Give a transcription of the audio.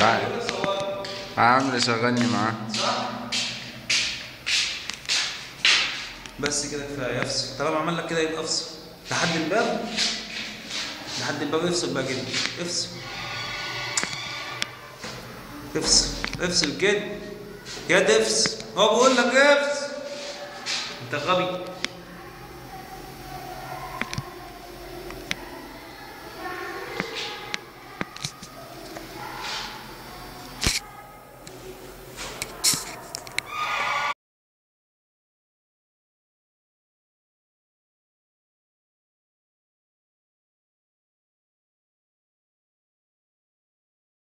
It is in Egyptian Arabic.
تعال عامل شغلني معاه بس كده كفايه افصل طالما عمل لك كده يبقى افصل لحد الباب لحد الباب افصل بقى كده افصل افصل افصل كده يا افصل هو بيقول لك افصل انت غبي